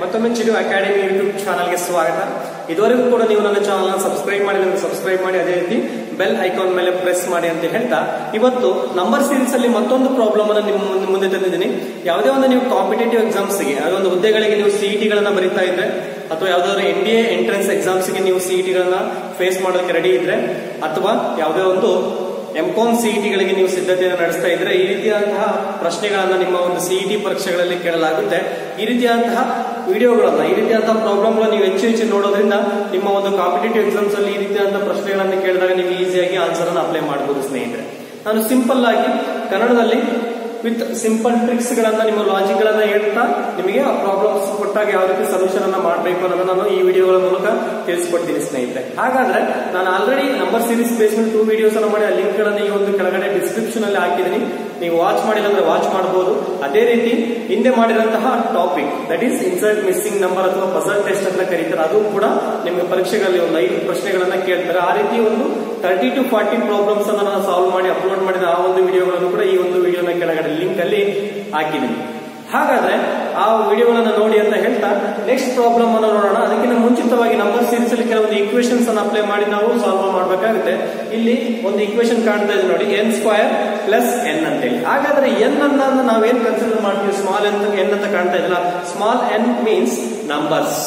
ಮತ್ತೊಮ್ಮೆ ಚಿಡು academy YouTube ಚಾನಲ್ಗೆ ಸ್ವಾಗತ ಇದುವರೆಗೂ ಕೂಡ ನೀವು ನನ್ನ ಚಾನಲ್ ಸಬ್ಸ್ಕ್ರೈಬ್ ಮಾಡಿ ಸಬ್ಸ್ಕ್ರೈಬ್ ಮಾಡಿ ಅದೇ ರೀತಿ ಬೆಲ್ ಐಕಾನ್ ಮೇಲೆ ಪ್ರೆಸ್ ಮಾಡಿ ಅಂತ ಹೇಳ್ತಾ ಇವತ್ತು ನಂಬರ್ ಸೀರೀಸ್ ಅಲ್ಲಿ ಮತ್ತೊಂದು ಪ್ರಾಬ್ಲಮ್ ಅನ್ನು ನಿಮ್ಮ ಮುಂದೆ- ಮುಂದೆ ತಂದಿದ್ದೀನಿ ಯಾವುದೇ ಒಂದು ನೀವು ಕಾಂಪಿಟೇಟಿವ್ ಎಕ್ಸಾಮ್ಸ್ಗೆ ಅದೊಂದು ಹುದ್ದೆಗಳಿಗೆ ನೀವು ಸಿಇಟಿ ಗಳನ್ನ ಬರೀತಾ ಇದ್ರೆ ಅಥವಾ ಯಾವ್ದಾದ್ರು ಎನ್ ಡಿ ಎ ಎಂಟ್ರೆನ್ಸ್ ಎಕ್ಸಾಮ್ಸ್ಗೆ ನೀವು ಸಿಇಟಿ ಗಳನ್ನ ಫೇಸ್ ಮಾಡೋದಕ್ಕೆ ರೆಡಿ ಇದ್ರೆ ಅಥವಾ ಯಾವುದೇ ಒಂದು ಎಂ ಕಾಮ್ ಸಿಇಟಿಗಳಿಗೆ ನೀವು ಸಿದ್ಧತೆಯನ್ನು ನಡೆಸ್ತಾ ಇದ್ರೆ ಈ ರೀತಿಯಾದಂತಹ ಪ್ರಶ್ನೆಗಳನ್ನ ನಿಮ್ಮ ಒಂದು ಸಿಇಟಿ ಪರೀಕ್ಷೆಗಳಲ್ಲಿ ಕೇಳಲಾಗುತ್ತೆ ಈ ರೀತಿಯಾದಂತಹ ವಿಡಿಯೋಗಳನ್ನ ಈ ರೀತಿಯಾದಂತಹ ಪ್ರಾಬ್ಲಮ್ಗಳನ್ನ ನೀವು ಹೆಚ್ಚು ಹೆಚ್ಚು ನೋಡೋದ್ರಿಂದ ನಿಮ್ಮ ಒಂದು ಕಾಂಪಿಟೇಟಿವ್ ಎಕ್ಸಾಮ್ಸ್ ಅಲ್ಲಿ ಈ ರೀತಿಯಾದಂತಹ ಪ್ರಶ್ನೆಗಳನ್ನು ಕೇಳಿದಾಗ ನೀವು ಈಸಿಯಾಗಿ ಆನ್ಸರ್ ಅನ್ನು ಅಪ್ಲೈ ಮಾಡಬಹುದು ಸ್ನೇಹಿತರೆ ನಾನು ಸಿಂಪಲ್ ಆಗಿ ಕನ್ನಡದಲ್ಲಿ ವಿತ್ ಸಿಂಪಲ್ ಟ್ರಿಕ್ಸ್ ಗಳನ್ನ ನಿಮ್ಮ ಲಾಜಿಕ್ ಗಳನ್ನ ಹೇಳ್ತಾ ನಿಮಗೆ ಆ ಪ್ರಾಬ್ಲಮ್ಸ್ ಕೊಟ್ಟಾಗ ಯಾವ ರೀತಿ ಸೊಲ್ಯೂಷನ್ ಅನ್ನ ಮಾಡಬೇಕು ಅನ್ನೋದನ್ನ ನಾನು ಈ ವಿಡಿಯೋಗಳ ಮೂಲಕ ತಿಳಿಸ್ಕೊಡ್ತೀನಿ ಸ್ನೇಹಿತರೆ ಹಾಗಾದ್ರೆ ನಾನು ಆಲ್ರೆಡಿ ನಂಬರ್ ಸೀರೀಸ್ ಬೇಸ್ ಮೇಲೆ ಟೂ ವಿಡಿಯೋಸ್ ಅನ್ನ ಮಾಡಿ ಆ ಲಿಂಕ್ ಗಳನ್ನ ಈ ಒಂದು ಕೆಳಗಡೆ ಡಿಸ್ಕ್ರಿಪ್ಷನ್ ಅಲ್ಲಿ ಹಾಕಿದ್ದೀನಿ ನೀವು ವಾಚ್ ಮಾಡಿಲ್ಲ ಅಂದ್ರೆ ವಾಚ್ ಮಾಡಬಹುದು ಅದೇ ರೀತಿ ಹಿಂದೆ ಮಾಡಿದಂತಹ topic that is insert missing number ಅಥವಾ ಪಸಲ್ ಟೆಸ್ಟ್ ಅಂತ ಕರೀತಾರೆ ಅದು ಕೂಡ ನಿಮಗೆ ಪರೀಕ್ಷೆಗಳಲ್ಲಿ ಒಂದು ಐದು ಪ್ರಶ್ನೆಗಳನ್ನ ಕೇಳ್ತಾರೆ ಆ ರೀತಿ ಒಂದು ತರ್ಟಿ ಟು ಫಾರ್ಟಿ ಪ್ರಾಬ್ಲಮ್ಸ್ ಅನ್ನ ನಾನು ಸಾಲ್ವ್ ಮಾಡಿ ಅಪ್ಲೋಡ್ ಮಾಡಿದ ಆ ಒಂದು ವಿಡಿಯೋಗಳನ್ನು ಕೂಡ ಈ ಒಂದು ವಿಡಿಯೋನ ಕೆಳಗಡೆ ಲಿಂಕ್ ಅಲ್ಲಿ ಹಾಕಿದ್ದೀನಿ ಹಾಗಾದ್ರೆ ಆ ವಿಡಿಯೋಗಳನ್ನ ನೋಡಿ ಅಂತ ಹೇಳ್ತಾ ನೆಕ್ಸ್ಟ್ ಪ್ರಾಬ್ಲಮ್ ಅನ್ನು ನೋಡೋಣ ಅದಕ್ಕಿಂತ ಮುಂಚಿತವಾಗಿ ನಂಬರ್ ಸೀರೀಸ್ ಅಲ್ಲಿ ಕೆಲವೊಂದು ಈಕ್ವೇಶನ್ಸ್ ಅನ್ನು ಅಪ್ಲೈ ಮಾಡಿ ನಾವು ಸಾಲ್ವ್ ಮಾಡಬೇಕಾಗುತ್ತೆ ಇಲ್ಲಿ ಒಂದು ಈಕ್ವೇಶನ್ ಕಾಣ್ತಾ ಇದೆ ನೋಡಿ ಎನ್ ಸ್ಕ್ವಯರ್ ಪ್ಲಸ್ ಎನ್ ಅಂತೇಳಿ ಹಾಗಾದ್ರೆ ಎನ್ ಅನ್ನ ನಾವೇನ್ ಕನ್ಸಿಡರ್ ಮಾಡ್ತೀವಿ ಸ್ಮಾಲ್ ಎನ್ ಎನ್ ಅಂತ ಕಾಣ್ತಾ ಇದ್ದಿಲ್ಲ ಸ್ಮಾಲ್ ಎನ್ ಮೀನ್ಸ್ ನಂಬರ್ಸ್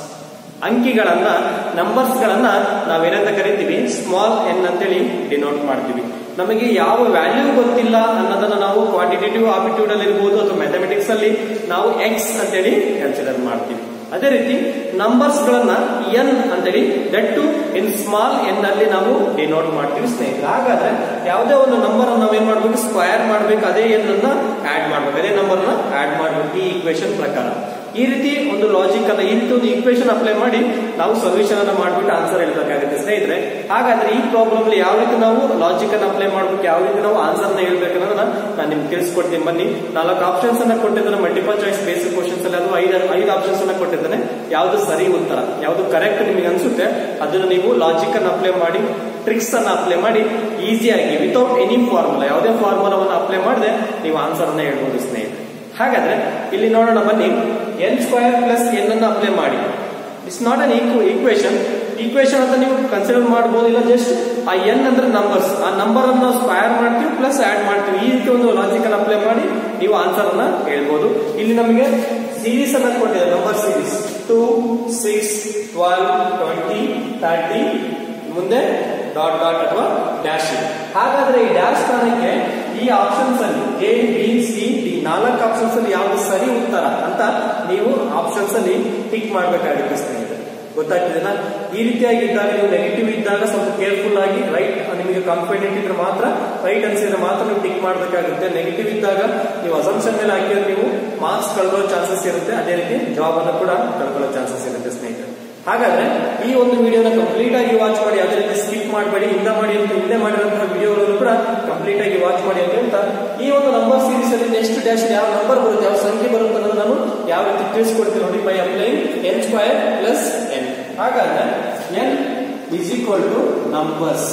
ಅಂಕಿಗಳನ್ನ ನಂಬರ್ಸ್ ಗಳನ್ನ ನಾವೇನಂತ ಕರಿತೀವಿ ಸ್ಮಾಲ್ ಎನ್ ಅಂತೇಳಿ ಡಿನೋಟ್ ಮಾಡ್ತೀವಿ ನಮಗೆ ಯಾವ ವ್ಯಾಲ್ಯೂ ಗೊತ್ತಿಲ್ಲ ಅನ್ನೋದನ್ನ ನಾವು ಕ್ವಾಂಟಿಟೇಟಿವ್ ಆಪ್ಟಿಟ್ಯೂಡ್ ಅಲ್ಲಿ ಇರ್ಬೋದು ಅಥವಾ ಮ್ಯಾಥಮೆಟಿಕ್ಸ್ ಅಲ್ಲಿ ನಾವು ಎಕ್ಸ್ ಅಂತೇಳಿ ಕನ್ಸಿಡರ್ ಮಾಡ್ತೀವಿ ಅದೇ ರೀತಿ ನಂಬರ್ಸ್ ಗಳನ್ನ ಎನ್ ಅಂತೇಳಿ that to in small N ಅಲ್ಲಿ ನಾವು ಡಿನೋಟ್ ಮಾಡ್ತೀವಿ ಸ್ನೇಹಿತರೆ ಹಾಗಾದ್ರೆ ಯಾವುದೇ ಒಂದು ನಂಬರ್ ಅನ್ನು ನಾವೇನ್ ಮಾಡ್ಬೇಕು ಸ್ಕ್ವಯರ್ ಮಾಡ್ಬೇಕು ಅದೇ ಎನ್ ಅನ್ನ ಆಡ್ ಮಾಡ್ಬೇಕು ಅದೇ ನಂಬರ್ ನ ಆಡ್ ಮಾಡ್ಬೇಕು ಈ ಈಕ್ವೇಶನ್ ಪ್ರಕಾರ ಈ ರೀತಿ ಒಂದು ಲಾಜಿಕ್ ಅನ್ನ ಈ ರೀತಿ ಒಂದು ಈಕ್ವೇಶನ್ ಅಪ್ಲೈ ಮಾಡಿ ನಾವು ಸೊಲ್ಯೂಷನ್ ಅನ್ನ ಮಾಡ್ಬಿಟ್ಟು ಆನ್ಸರ್ ಹೇಳ್ಬೇಕಾಗುತ್ತೆ ಸ್ನೇಹಿತರೆ ಹಾಗಾದ್ರೆ ಈ ಪ್ರಾಬ್ಲಮ್ ಅಲ್ಲಿ ಯಾವ ರೀತಿ ನಾವು ಲಾಜಿಕ್ ಅನ್ನ ಅಪ್ಲೈ ಮಾಡ್ಬೇಕು ಯಾವ ರೀತಿ ನಾವು ಆನ್ಸರ್ ನ ಹೇಳ್ಬೇಕು ಅನ್ನೋದನ್ನ ನಾನು ನಿಮ್ಗೆ ತಿಳಿಸ್ಕೊಡ್ತೀನಿ ಬನ್ನಿ ನಾಲ್ಕು ಆಪ್ಷನ್ಸ್ ಅನ್ನ ಕೊಟ್ಟಿದ್ದೇನೆ ಮಲ್ಟಿಪಲ್ ಚಾಯ್ಸ್ ಬೇಸಿಕ್ ಕ್ವಶನ್ಸ್ ಅಲ್ಲಿ ಅದು ಐದು ಐದು ಆಪ್ಷನ್ಸ್ ಅನ್ನ ಕೊಟ್ಟಿದ್ದೇನೆ ಯಾವ್ದು ಸರಿ ಉತ್ತರ ಯಾವ್ದು ಕರೆಕ್ಟ್ ನಿಮಗೆ ಅನ್ಸುತ್ತೆ ಅದನ್ನು ನೀವು ಲಾಜಿಕ್ ಅನ್ನ ಅಪ್ಲೈ ಮಾಡಿ ಟ್ರಿಕ್ಸ್ ಅನ್ನ ಅಪ್ಲೈ ಮಾಡಿ ಈಸಿಯಾಗಿ ವಿತೌಟ್ ಎನಿ ಫಾರ್ಮುಲಾ ಯಾವುದೇ ಫಾರ್ಮುಲಾವನ್ನು ಅಪ್ಲೈ ಮಾಡದೆ ನೀವು ಆನ್ಸರ್ ಅನ್ನ ಹೇಳ್ಬೋದು ಸ್ನೇಹಿತರೆ ಹಾಗಾದ್ರೆ ಇಲ್ಲಿ ನೋಡೋಣ ಬನ್ನಿ ಎನ್ ಸ್ಕ್ವಯರ್ ಪ್ಲಸ್ ಎನ್ ಅನ್ನು ಅಪ್ಲೈ ಮಾಡಿ it's not an equation equation ಅಂತ ನೀವು ಕನ್ಸಿಡರ್ ಮಾಡಬಹುದು ಇಲ್ಲ ಜಸ್ಟ್ ಆ ಎನ್ ಅಂದ್ರೆ ನಂಬರ್ಸ್ ಆ ನಂಬರ್ ಅನ್ನು ಸ್ಕ್ವಯರ್ ಮಾಡ್ತೀವಿ ಪ್ಲಸ್ ಆಡ್ ಮಾಡ್ತೀವಿ ಈ ರೀತಿ ಒಂದು ಲಾಜಿಕ್ ಅನ್ನು ಅಪ್ಲೈ ಮಾಡಿ ನೀವು ಆನ್ಸರ್ ಅನ್ನ ಹೇಳ್ಬೋದು ಇಲ್ಲಿ ನಮಗೆ ಸೀರೀಸ್ ಅನ್ನ ಕೊಟ್ಟಿದೆ number series two six twelve twenty thirty ಮುಂದೆ ಡಾಟ್ ಡಾಟ್ ಅಥವಾ ಡ್ಯಾಶ್ ಇದೆ ಹಾಗಾದ್ರೆ ಈ ಡ್ಯಾಶ್ ಸ್ಥಾನಕ್ಕೆ ಈ ಆಪ್ಷನ್ಸ್ ಅಲ್ಲಿ ಎ ಬಿ ಸಿ ಡಿ ನಾಲ್ಕು ಆಪ್ಷನ್ಸ್ ಅಲ್ಲಿ ಯಾವ್ದು ಸರಿ ಉತ್ತರ ಅಂತ ನೀವು ಆಪ್ಷನ್ಸ್ ಅಲ್ಲಿ ಟಿಕ್ ಮಾಡಬೇಕಾಗುತ್ತೆ ಸ್ನೇಹಿತರೆ ಗೊತ್ತಾಗ್ತಿದೆನಾ ಈ ರೀತಿಯಾಗಿ ಇದ್ದಾಗ ನೀವು ನೆಗೆಟಿವ್ ಇದ್ದಾಗ ಸ್ವಲ್ಪ ಕೇರ್ಫುಲ್ ಆಗಿ ರೈಟ್ ನಿಮಗೆ ಕಾನ್ಫಿಡೆಂಟ್ ಇದ್ರೆ ಮಾತ್ರ ರೈಟ್ ಅನ್ಸಿದ್ರೆ ಮಾತ್ರ ನೀವು ಟಿಕ್ ಮಾಡಬೇಕಾಗುತ್ತೆ ನೆಗೆಟಿವ್ ಇದ್ದಾಗ ನೀವು ಅಸಂಪ್ಷನ್ ಮೇಲೆ ಹಾಕಿದ್ರೆ ನೀವು ಮಾರ್ಕ್ಸ್ ಕಳ್ಕೊಳ್ಳೋ ಚಾನ್ಸಸ್ ಇರುತ್ತೆ ಅದೇ ರೀತಿ ಜಾಬ್ ಅನ್ನು ಕೂಡ ಕಳ್ಕೊಳ್ಳೋ ಚಾನ್ಸಸ್ ಇರುತ್ತೆ ಸ್ನೇಹಿತರೆ ಹಾಗಾದ್ರೆ ಈ ಒಂದು ವಿಡಿಯೋನ ಕಂಪ್ಲೀಟ್ ಆಗಿ ವಾಚ್ ಮಾಡಿ ಯಾವುದೇ ರೀತಿ ಸ್ಕಿಪ್ ಮಾಡಬೇಡಿ ಹಿಂದೆ ಮಾಡಿ ಅಂತ ಹಿಂದೆ ಮಾಡಿರುವಂತಹ ವಿಡಿಯೋಗಳನ್ನು ಕೂಡ ಕಂಪ್ಲೀಟ್ ಆಗಿ ವಾಚ್ ಮಾಡಿ ಅಂತ ಹೇಳ್ತಾ ಈ ಒಂದು ನಂಬರ್ ಸೀರೀಸ್ ಅಲ್ಲಿ ನೆಕ್ಸ್ಟ್ ಡ್ಯಾಶ್ ಯಾವ ನಂಬರ್ ಬರುತ್ತೆ ಯಾವ ಸಂಖ್ಯೆ ಬರುತ್ತೆ ಅನ್ನೋದು ನಾನು ಯಾವ ರೀತಿ ತಿಳಿಸ್ಕೊಡ್ತೀನಿ ನೋಡಿ by applying N square plus N ಹಾಗಾದ್ರೆ N is equal to numbers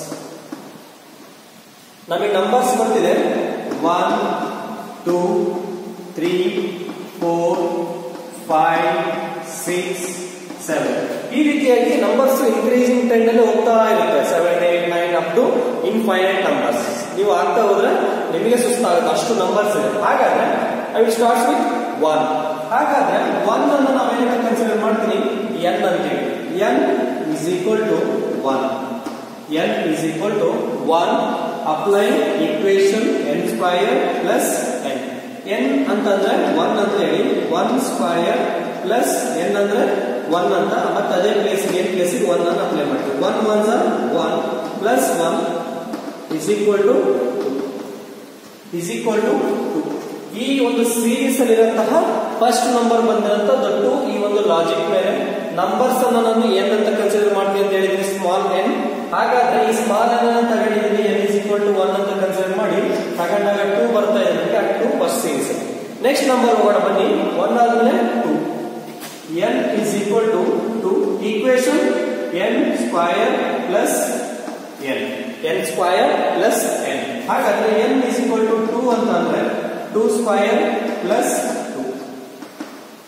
ನಮಗೆ ನಂಬರ್ಸ್ ಬರ್ತಿದೆ one two three four five six seven ಈ ರೀತಿಯಾಗಿ ನಂಬರ್ಸ್ ಇನ್ಕ್ರೀಸಿಂಗ್ ಟ್ರೆಂಡ್ ಅಲ್ಲಿ ಹೋಗ್ತಾ ಇರುತ್ತೆ seven eight nine up to infinite numbers ನೀವು ಆಗ್ತಾ ಹೋದ್ರೆ ನಿಮಗೆ ಸುಸ್ತಾಗುತ್ತೆ ಅಷ್ಟು ನಂಬರ್ಸ್ ಇದೆ ಹಾಗಾದ್ರೆ I will start with one ಹಾಗಾದ್ರೆ ಒನ್ ಅನ್ನು ನಾವೇನಂತ ಕನ್ಸಿಡರ್ ಮಾಡ್ತೀನಿ ಎನ್ ಅಂತೇಳಿ N is equal to one N is equal to one apply equation N square plus N N ಅಂತಂದ್ರೆ ಒನ್ ಅಂತ ಹೇಳಿ ಒನ್ ಸ್ಕ್ವಯರ್ ಪ್ಲಸ್ ಎನ್ ಅಂದ್ರೆ ಒನ್ ಅಂತ ಮತ್ತೆ ಅದೇ ಪ್ಲೇಸ್ ಏನ್ ಪ್ಲೇಸಿಗೆ ಒನ್ ಅನ್ನು ಅಪ್ಲೈ ಮಾಡ್ತೀವಿ one one one plus one is equal to is equal to two ಈ ಒಂದು ಸೀರೀಸ್ ಅಲ್ಲಿರುವಂತಹ ಫಸ್ಟ್ ನಂಬರ್ ಬಂದಿರಂತದ್ದು ಈ ಒಂದು ಲಾಜಿಕ್ ಮೇಲೆ ನಂಬರ್ಸ್ ಅನ್ನ ನಾನು ಎನ್ ಅಂತ ಕನ್ಸಿಡರ್ ಮಾಡ್ತೀನಿ ಅಂತ ಹೇಳಿದ್ರೆ ಸ್ಮಾಲ್ ಎನ್ ಹಾಗಾದ್ರೆ ಈ ಸ್ಮಾಲ್ ಎನ್ ಅನ್ನು ತಗೊಂಡಿದ್ದೀನಿ N is equal to one ಅಂತ ಕನ್ಸಿಡರ್ ಮಾಡಿ ತಗೊಂಡಾಗ ಟೂ ಬರ್ತಾ ಇದೆ ನನಗೆ two first series next number ಹೋಗೋಣ ಬನ್ನಿ ಒನ್ ಆದ್ಮೇಲೆ two n is equal to 2 equation n square plus n n square plus n ಹಾಗಾದ್ರೆ n is equal to 2 ಅಂತ ಅಂದ್ರೆ 2 square plus 2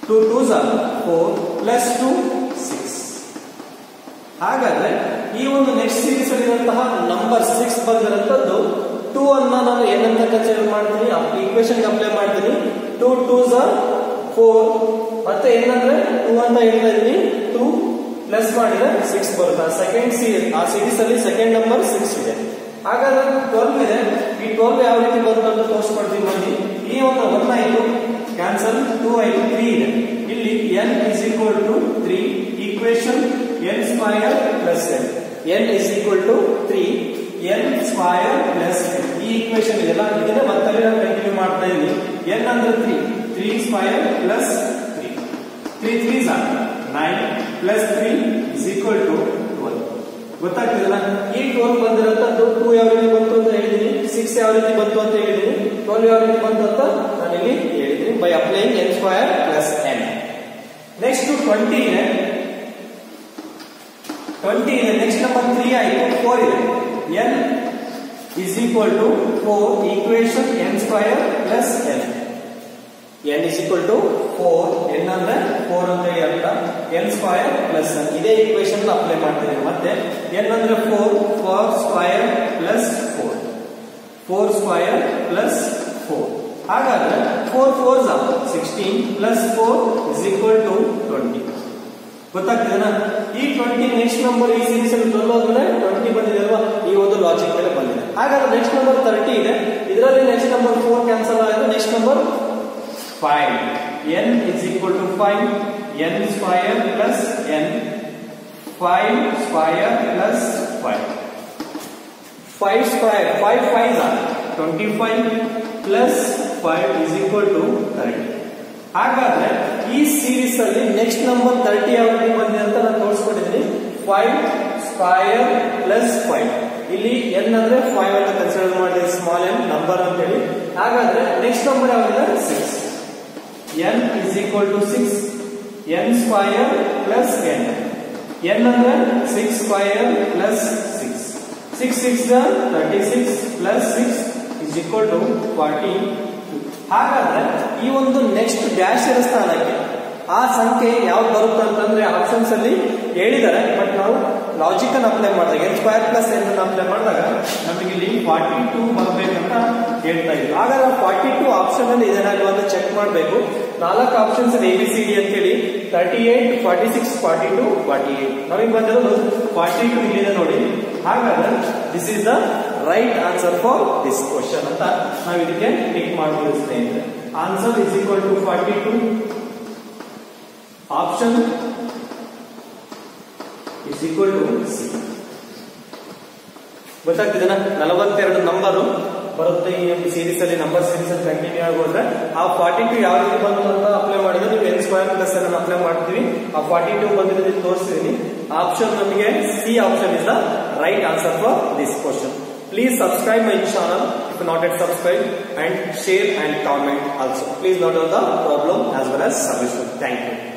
two twos or four plus two six ಹಾಗಾದ್ರೆ ಈ ಒಂದು next series ಅಲ್ಲಿರುವಂತಹ ನಂಬರ್ ಸಿಕ್ಸ್ ಬಂದಿರುವಂತದ್ದು two ಅನ್ನ ನಾನು ಏನಂತ ಕನ್ಸಿಡರ್ ಮಾಡ್ತೀನಿ ಈಕ್ವೇಶನ್ ಅಪ್ಲೈ ಮಾಡ್ತೀನಿ ಟೂ ಟೂಸ್ ಆರ್ ಫೋರ್ ಮತ್ತೆ ಏನಂದ್ರೆ ಟೂ ಅಂತ ಹೇಳ್ತಾ ಇದೀನಿ ಟೂ ಪ್ಲಸ್ ಮಾಡಿದ್ರೆ ಸಿಕ್ಸ್ ಬರುತ್ತೆ ಸೆಕೆಂಡ್ ಸಿ ಆ ಸೀರೀಸ್ ಅಲ್ಲಿ ಸೆಕೆಂಡ್ ನಂಬರ್ ಸಿಕ್ಸ್ ಇದೆ ಹಾಗಾದ್ರೆ ಟ್ವೆಲ್ವ್ ಇದೆ ಈ ಟ್ವೆಲ್ವ್ ಯಾವ ರೀತಿ ಬರುತ್ತೆ ಅಂತ ತೋರಿಸ್ಕೊಡ್ತೀನಿ ನೋಡಿ ಈ ಒಂದು ಒನ್ ಆಯ್ತು ಕ್ಯಾನ್ಸಲ್ ಟೂ ಆಯ್ತು ತ್ರೀ ಇದೆ ಇಲ್ಲಿ N is equal to three equation N square plus N N is equal to three N square plus ಈ ಈಕ್ವೇಶನ್ ಇದೆಲ್ಲ ಇದನ್ನ ಮತ್ತೆ ನಾನು ಕಂಟಿನ್ಯೂ ಮಾಡ್ತಾ ಇದ್ದೀನಿ ಎನ್ ಅಂದ್ರೆ three three square plus three three three or nine plus three is equal to twelve ಗೊತ್ತಾಗ್ತಿದಲ್ಲ ಈ ಟ್ವೆಲ್ ಬಂದಿರೋಂಥದ್ದು ಟೂ ಯಾವ ರೀತಿ ಬಂತು ಅಂತ ಹೇಳಿದೀನಿ ಸಿಕ್ಸ್ ಯಾವ ರೀತಿ ಬಂತು ಅಂತ ಹೇಳಿದೀನಿ ಟ್ವೆಲ್ ಯಾವ ರೀತಿ ಬಂತು ಅಂತ ನಾನು ಇಲ್ಲಿ ಹೇಳಿದೀನಿ by applying N square plus N next twenty ಇದೆ ಟ್ವೆಂಟಿ ಇದೆ ನೆಕ್ಸ್ಟ್ ನಂಬರ್ ತ್ರೀ ಆಯಿತು ಫೋರ್ ಇದೆ N is equal to four equation N square plus N N is equal to four N ಅಂದ್ರೆ ಫೋರ್ ಅಂತ ಹೇಳಿ ಅರ್ಥ ಎನ್ ಸ್ಕ್ವಯರ್ ಪ್ಲಸ್ ಇದೇ equation apply ಮಾಡ್ತಿದ್ದೀನಿ ಮತ್ತೆ ಎನ್ ಅಂದ್ರೆ four four square plus four four square plus four ಹಾಗಾದ್ರೆ four four sixteen plus four is equal to twenty ಗೊತ್ತಾಗ್ತದನ ಈ ಟ್ವೆಂಟಿ ನೆಕ್ಸ್ಟ್ ನಂಬರ್ ಈ ಸೀರೀಸ್ ಅಲ್ಲಿ ಟ್ವೆಲ್ ಹೋದ್ಮೇಲೆ ಟ್ವೆಂಟಿ ಬಂದಿದೆ ಅಲ್ವಾ ಈ ಒಂದು ಲಾಜಿಕ್ ಮೇಲೆ ಬಂದಿದೆ ಹಾಗಾದ್ರೆ ನೆಕ್ಸ್ಟ್ ನಂಬರ್ ತರ್ಟಿ ಇದೆ ಇದರಲ್ಲಿ ನೆಕ್ಸ್ಟ್ ನಂಬರ್ ಫೋರ್ ಕ್ಯಾನ್ಸಲ್ ಆಯಿತು next number five N is equal to five N square plus N five square plus five five square five five twenty five plus five is equal to thirty ಹಾಗಾದ್ರೆ ಈ series ಅಲ್ಲಿ next number thirty ಯಾವ ರೀತಿ ಬಂದಿದೆ ಅಂತ ನಾನು ತೋರಿಸ್ಕೊಟ್ಟಿದ್ದೀನಿ five square plus five ಇಲ್ಲಿ ಎನ್ ಅಂದ್ರೆ ಫೈವ್ ಅಂತ ಕನ್ಸಿಡರ್ ಮಾಡಿದೆ ಸ್ಮಾಲ್ ಎನ್ ನಂಬರ್ ಅಂತ ಹೇಳಿ ಹಾಗಾದ್ರೆ ನೆಕ್ಸ್ಟ್ ನಂಬರ್ ಯಾವ್ದಿದೆ six N is equal to six N square plus N N ಅಂದ್ರೆ six square plus six six six thirty six plus six is equal to forty ಹಾಗಾದ್ರೆ ಈ ಒಂದು next dash ಇರೋ ಸ್ಥಾನಕ್ಕೆ ಆ ಸಂಖ್ಯೆ ಯಾವ್ದು ಬರುತ್ತೆ ಅಂತಂದ್ರೆ ಆಪ್ಷನ್ಸ್ ಅಲ್ಲಿ ಹೇಳಿದ್ದಾರೆ ಬಟ್ ನಾವು ಲಾಜಿಕ್ ಅನ್ನು ಅಪ್ಲೈ ಮಾಡಿದಾಗ N square plus N apply ಮಾಡಿದಾಗ ನಮಗೆ ಇಲ್ಲಿ ಫಾರ್ಟಿ ಟೂ ಬರ್ಬೇಕಂತ ಹೇಳ್ತಾ ಇದ್ವಿ ಆಗ ನಾವು ಫಾರ್ಟಿ ಟೂ ಆಪ್ಷನ್ ಅಲ್ಲಿ ಇದನ್ನ ಅಂತ ಚೆಕ್ ಮಾಡಬೇಕು ನಾಲ್ಕು options A B C D ಅಂತ ಹೇಳಿ thirty eight forty six forty two forty eight ನಮಗೆ ಬಂದಿರೋದು ಫಾರ್ಟಿ ಟು ಇಲ್ಲಿದೆ ನೋಡಿ ಹಾಗಾದ್ರೆ this is the right answer for this question ಅಂತ ನಾವು ಇದಕ್ಕೆ ಟಿಕ್ ಮಾಡಬಹುದು ಸ್ನೇಹಿತರೆ answer is equal to forty two option is equal to C ಗೊತ್ತಾಗ್ತಿದೆನಾ ನಲವತ್ತೆರಡು ನಂಬರು ಬರುತ್ತೆ ಈ ಒಂದು ಸೀರೀಸ್ ಅಲ್ಲಿ ನಂಬರ್ ಸೀರೀಸ್ ಅಲ್ಲಿ ಕಂಟಿನ್ಯೂ ಆಗಿ ಹೋದ್ರೆ ಆ ಫಾರ್ಟಿ ಟು ಯಾವ ರೀತಿ ಬಂತು ಅಂತ ಅಪ್ಲೈ ಮಾಡಿದ್ರೆ ನೀವು ಎನ್ ಸ್ಕ್ವಯರ್ ಪ್ಲಸ್ ಅನ್ನು ಅಪ್ಲೈ ಮಾಡ್ತೀವಿ ಆ ಫಾರ್ಟಿ ಟು ಬಂದಿರೋದು ತೋರಿಸ್ತೀನಿ ಆಪ್ಷನ್ ನಮಗೆ C option is the right answer for this question Please subscribe my channel if not yet subscribed and share and comment also. Please note down the problem as well as solution. Thank you.